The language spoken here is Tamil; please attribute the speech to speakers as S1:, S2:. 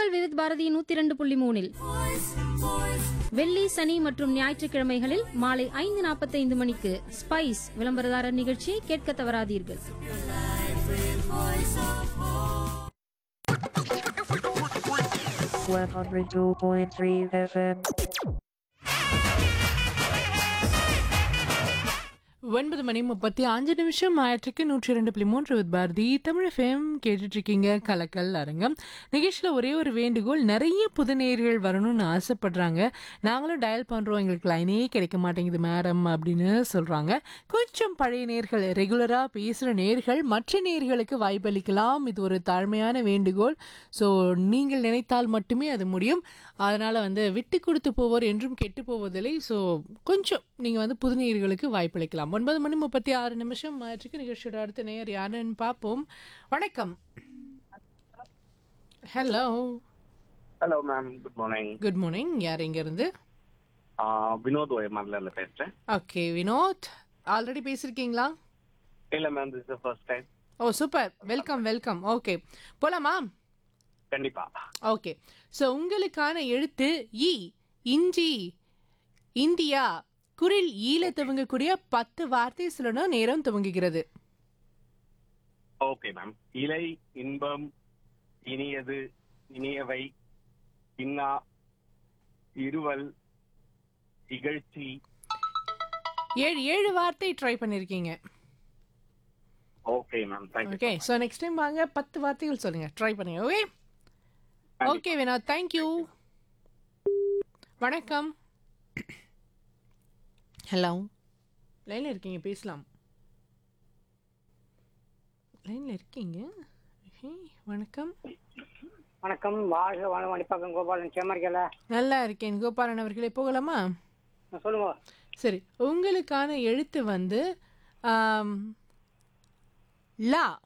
S1: உங்கள் விவித் பாரதி நூத்தி இரண்டு புள்ளி மூணில் வெள்ளி சனி மற்றும் ஞாயிற்றுக்கிழமைகளில் மாலை ஐந்து நாற்பத்தைந்து மணிக்கு ஸ்பைஸ் விளம்பரதாரர் நிகழ்ச்சியை கேட்க தவறாதீர்கள்
S2: One hundred two point three FM.
S3: ஒன்பது மணி முப்பத்தி அஞ்சு நிமிஷம் ஆயிற்றுக்கு நூற்றி ரெண்டு புள்ளி மூன்று வித் பாரதி தமிழ் ஃபேம் கேட்டுட்டு இருக்கீங்க கலக்கல் அரங்கம் நிகழ்ச்சியில் ஒரே ஒரு வேண்டுகோள் நிறைய புது நேயர்கள் வரணும்னு ஆசைப்படுறாங்க நாங்களும் டயல் பண்ணுறோம் எங்களுக்கு லைனே கிடைக்க மாட்டேங்குது மேடம் அப்படின்னு சொல்கிறாங்க கொஞ்சம் பழைய நேர்கள் ரெகுலராக பேசுகிற நேர்கள் மற்ற நேர்களுக்கு வாய்ப்பளிக்கலாம் இது ஒரு தாழ்மையான வேண்டுகோள் ஸோ நீங்கள் நினைத்தால் மட்டுமே அது முடியும் அதனால் வந்து விட்டு கொடுத்து போவோர் என்றும் கெட்டு போவதில்லை ஸோ கொஞ்சம் நீங்கள் வந்து புது நேயர்களுக்கு வாய்ப்பளிக்கலாம் ஒன்பது மணி முப்பத்தி ஆறு நிமிஷம் ஆயிற்றுக்கு நிகழ்ச்சியோட அடுத்த நேயர் யாருன்னு பார்ப்போம் வணக்கம் hello
S4: hello ma'am good morning
S3: good morning யார் இங்கேருந்து
S4: வினோத் ஒயமாரில் இருந்து பேசுகிறேன்
S3: ஓகே வினோத் ஆல்ரெடி பேசியிருக்கீங்களா
S4: இல்லை ma'am this is first time
S3: oh super welcome welcome okay போலாமா
S4: கண்டிப்பா
S3: ஓகே ஸோ உங்களுக்கான எழுத்து இ இஞ்சி இந்தியா குரில் ஈல துவங்கக்கூடிய பத்து வார்த்தை சொல்லணும் நேரம் துவங்குகிறது
S4: ஓகே மேம் இலை இன்பம் இனியது இனியவை இன்னா இருவல் இகழ்ச்சி
S3: ஏழு ஏழு வார்த்தை ட்ரை பண்ணியிருக்கீங்க
S4: okay ma'am thank you
S3: okay so next time வாங்க பத்து வார்த்தைகள் சொல்லுங்க ட்ரை பண்ணுங்க ஓகே ஓகே வினோத் தேங்க்யூ வணக்கம் ஹலோ லைனில் இருக்கீங்க பேசலாம் லைனில் இருக்கீங்க ஹே, வணக்கம்
S5: வணக்கம் வாழ்க வாழ மணிப்பாக்கம் கோபாலன் சேமரிக்கல
S3: நல்லா இருக்கேன் கோபாலன் அவர்களே போகலாமா
S5: சொல்லுங்க
S3: சரி உங்களுக்கான எழுத்து வந்து ஆம், லா